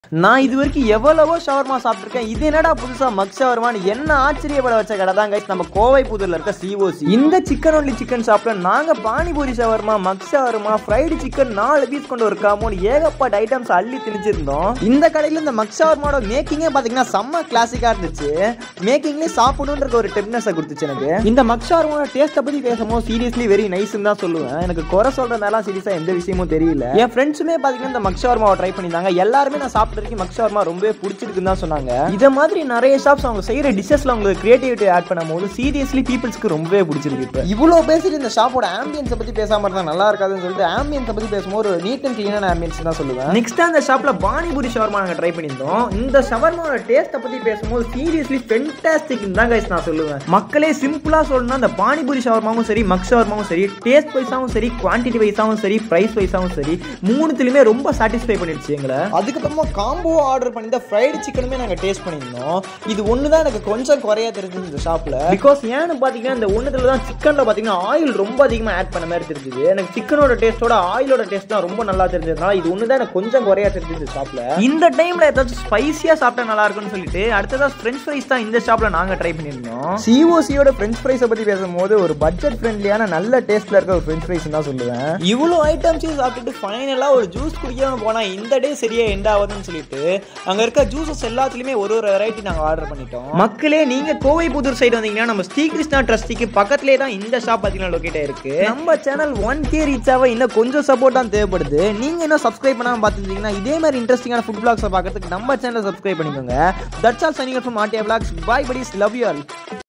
நான் இது வரைக்கும் எவ்வளவோ ஷவர்மா சாப்பிட்டிருக்கேன் இது என்னடா புதுசா மக் ஷவர்மான்னு என்ன ஆச்சரியப்பட வச்ச கடை தான் guys நம்ம கோவை புதூர்ல இருக்க சிஓசி இந்த சிக்கன் ஒன்லி சிக்கன் ஷாப்ல நாங்க பானிபூரி ஷவர்மா மக் ஷவர்மா ஃப்ரைடு சிக்கன் நாலு பீஸ் கொண்டு ஒரு காமோன் ஏகப்பட்ட ஐட்டம்ஸ் அள்ளி திணிச்சிருந்தோம் இந்த கடையில இந்த மக் ஷவர்மாவோட மேக்கிங்கே பாத்தீங்கன்னா செம்ம கிளாசிக்கா இருந்துச்சு மேக்கிங்லேயே சாப்பிடணுன்ற ஒரு டெப்னஸை கொடுத்துச்சு எனக்கு இந்த மக் ஷவர்மாவோட டேஸ்ட்டை பத்தி பேசும்போது சீரியஸ்லி வெரி நைஸ்னு தான் சொல்லுவேன் எனக்கு குறை சொல்றதுனால சீரியஸா எந்த விஷயமும் தெரியல என் ஃப்ரெண்ட்ஸுமே பாத்தீங்கன்னா இந்த மக் ஷவர்மாவை ட்ரை பண்ணியிருந்தாங்க எல்லாருமே நான் சாப்பிட்ட வரைக்கும் மக் ஷவர்மா ரொம்பவே பிடிச்சிருக்குன்னு தான் சொன்னாங்க இதை மாதிரி நிறைய ஷாப்ஸ் அவங்க செய்யற டிஷஸ்ல அவங்களுக்கு கிரியேட்டிவிட்டி ஆட் பண்ணும்போது சீரியஸ்லி பீப்புள்ஸ்க்கு ரொம்பவே பிடிச்சிருக்கு இப்போ இவ்வளோ பேசிட்டு இந்த ஷாப்போட ஆம்பியன்ஸை பத்தி பேசாம இருந்தா நல்லா இருக்காதுன்னு சொல்லிட்டு ஆம்பியன்ஸை பத்தி பேசும்போது ஒரு நீட் அண்ட் கிளீனான ஆம்பியன்ஸ் தான் சொல்லுவேன் நெக்ஸ்ட் அந்த ஷாப்ல பானிபூரி ஷவர்மா நாங்கள் ட்ரை பண்ணியிருந்தோம் இந்த ஷவர்மாவோட டேஸ்ட்டை பத்தி பேசும்போது சீரியஸ்லி ஃபென்டாஸ்டிக் தான் கைஸ் நான் சொல்லுவேன் மக்களே சிம்பிளா சொல்லணும்னா இந்த பானிபூரி ஷவர்மாவும் சரி மக் ஷவர்மாவும் சரி டேஸ்ட் வைஸாவும் சரி குவான்டிட்டி வைஸாவும் சரி பிரைஸ் வைஸாவும் சரி மூணுத்துலயுமே ரொம்ப சாட்டிஸ்ஃபை பண்ணிடுச்சு எங்களை அதுக்கப்புறமா காம்போ ஆர்டர் பண்ணி இந்த ஃப்ரைடு சிக்கனுமே நாங்கள் டேஸ்ட் பண்ணியிருந்தோம் இது ஒன்று தான் எனக்கு கொஞ்சம் குறையா தெரிஞ்சது இந்த ஷாப்பில் பிகாஸ் ஏன்னு பார்த்தீங்கன்னா இந்த ஒன்றுல தான் சிக்கனில் பார்த்தீங்கன்னா ஆயில் ரொம்ப அதிகமாக ஆட் பண்ண மாதிரி தெரிஞ்சுது எனக்கு சிக்கனோட டேஸ்ட்டோட ஆயிலோட டேஸ்ட் தான் ரொம்ப நல்லா தெரிஞ்சதுனால இது ஒன்று தான் எனக்கு கொஞ்சம் குறையா தெரிஞ்சது இந்த ஷாப்பில் இந்த டைமில் ஏதாச்சும் ஸ்பைசியாக சாப்பிட்டா நல்லா இருக்கும்னு சொல்லிட்டு அடுத்ததாக ஃப்ரெஞ்ச் ஃப்ரைஸ் தான் இந்த ஷாப்பில் நாங்கள் ட்ரை பண்ணியிருந்தோம் சிஓசியோட ஃப்ரெஞ்ச் ஃப்ரைஸை பற்றி பேசும்போது ஒரு பட்ஜெட் ஃப்ரெண்ட்லியான நல்ல டேஸ்ட்டில் இருக்க ஒரு ஃப்ரெஞ்ச் ஃப்ரைஸ் தான் சொல்லுவேன் இவ்வளோ ஐட்டம்ஸையும் சாப்பிட்டுட்டு ஃபைனலாக ஒரு ஜூஸ் குடிக்காம போனால் இந்த டே சரியா எண்ட் ஆகுதுன்னு சொல்லிட்டு அங்கே இருக்க ஜூஸஸ் எல்லாத்துலேயுமே ஒரு ஒரு வெரைட்டி நாங்கள் ஆர்டர் பண்ணிட்டோம் மக்களே நீங்கள் கோவை புதூர் சைடு வந்தீங்கன்னா நம்ம ஸ்ரீகிருஷ்ணா ட்ரஸ்டிக்கு பக்கத்துலேயே தான் இந்த ஷாப் பார்த்தீங்கன்னா லொக்கேட் ஆயிருக்கு நம்ம சேனல் ஒன் கே ரீச் ஆக இன்னும் கொஞ்சம் சப்போர்ட் தான் தேவைப்படுது நீங்கள் இன்னும் சப்ஸ்கிரைப் பண்ணாமல் பார்த்துருந்தீங்கன்னா இதே மாதிரி இன்ட்ரெஸ்டிங்கான ஃபுட் பிளாக்ஸை பார்க்கறதுக்கு நம்ம சேனலை சப்ஸ்கிரைப் பண்ணிக்கோங்க தட்ஸ் ஆல் சைனிங் ஃப்ரம் ஆர்டியா blocks bye buddies love you all